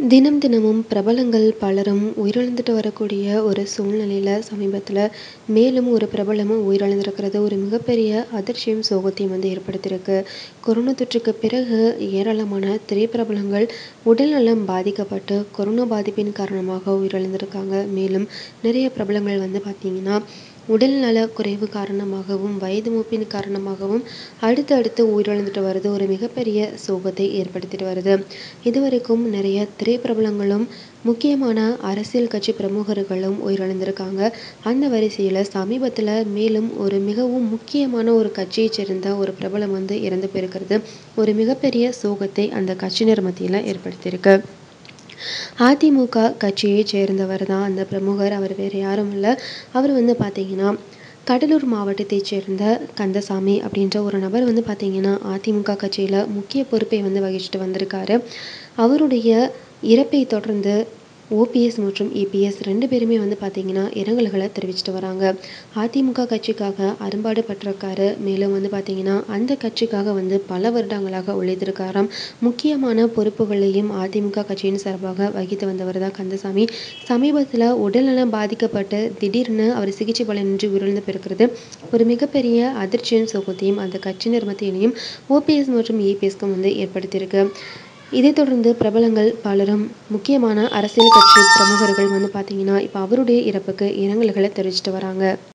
தினம் தினமும் பிரபலங்கள் பலரும் உயிரிழந்துட்டு வரக்கூடிய ஒரு சூழ்நிலையில சமீபத்தில் மேலும் ஒரு பிரபலமும் உயிரிழந்திருக்கிறது ஒரு மிகப்பெரிய அதிர்ச்சியும் சோகத்தையும் வந்து ஏற்படுத்தியிருக்கு கொரோனா தொற்றுக்கு பிறகு ஏராளமான திரைப்பிரபலங்கள் உடல்நலம் பாதிக்கப்பட்டு கொரோனா பாதிப்பின் காரணமாக உயிரிழந்திருக்காங்க மேலும் நிறைய பிரபலங்கள் வந்து பார்த்திங்கன்னா உடல்நல குறைவு காரணமாகவும் வயது மூப்பின் காரணமாகவும் அடுத்தடுத்து உயிரிழந்துட்டு வருது ஒரு மிகப்பெரிய சோகத்தை ஏற்படுத்திட்டு வருது இதுவரைக்கும் நிறைய திரைப்பிரபலங்களும் முக்கியமான அரசியல் கட்சி பிரமுகர்களும் உயிரிழந்திருக்காங்க அந்த வரிசையில் சமீபத்தில் மேலும் ஒரு மிகவும் முக்கியமான ஒரு கட்சியைச் சேர்ந்த ஒரு பிரபலம் வந்து இறந்து போயிருக்கிறது ஒரு மிகப்பெரிய சோகத்தை அந்த கட்சியினர் மத்தியில் ஏற்படுத்தியிருக்கு அதிமுக கட்சியைச் சேர்ந்தவர் தான் அந்த பிரமுகர் அவர் வேறு யாரும் இல்லை அவர் வந்து பார்த்திங்கன்னா கடலூர் மாவட்டத்தைச் சேர்ந்த கந்தசாமி அப்படின்ற ஒரு நபர் வந்து பார்த்திங்கன்னா அதிமுக கட்சியில் முக்கிய பொறுப்பை வந்து வகிச்சுட்டு வந்திருக்காரு அவருடைய இறப்பை தொடர்ந்து ஓபிஎஸ் மற்றும் இபிஎஸ் ரெண்டு பேருமே வந்து பார்த்திங்கன்னா இரங்கல்களை தெரிவிச்சிட்டு வராங்க அதிமுக கட்சிக்காக அரும்பாடு பட்டிருக்காரு மேலும் வந்து பார்த்திங்கன்னா அந்த கட்சிக்காக வந்து பல வருடங்களாக உழைத்திருக்காராம் முக்கியமான பொறுப்புகளையும் அதிமுக கட்சியின் சார்பாக வகித்து வந்தவர் தான் கந்தசாமி சமீபத்தில் உடல்நலம் பாதிக்கப்பட்டு திடீர்னு அவர் சிகிச்சை பலனின்றி உயிரிழந்து பிறக்கிறது ஒரு மிகப்பெரிய அதிர்ச்சியும் சோகத்தையும் அந்த கட்சியினர் மத்தியிலையும் ஓபிஎஸ் மற்றும் இபிஎஸ்க்கும் வந்து ஏற்படுத்தியிருக்கு இதைத் தொடர்ந்து பிரபலங்கள் பலரும் முக்கியமான அரசியல் கட்சி பிரமுகர்கள் வந்து பார்த்திங்கன்னா இப்போ அவருடைய இறப்புக்கு இரங்கல்களை தெரிவிச்சிட்டு வராங்க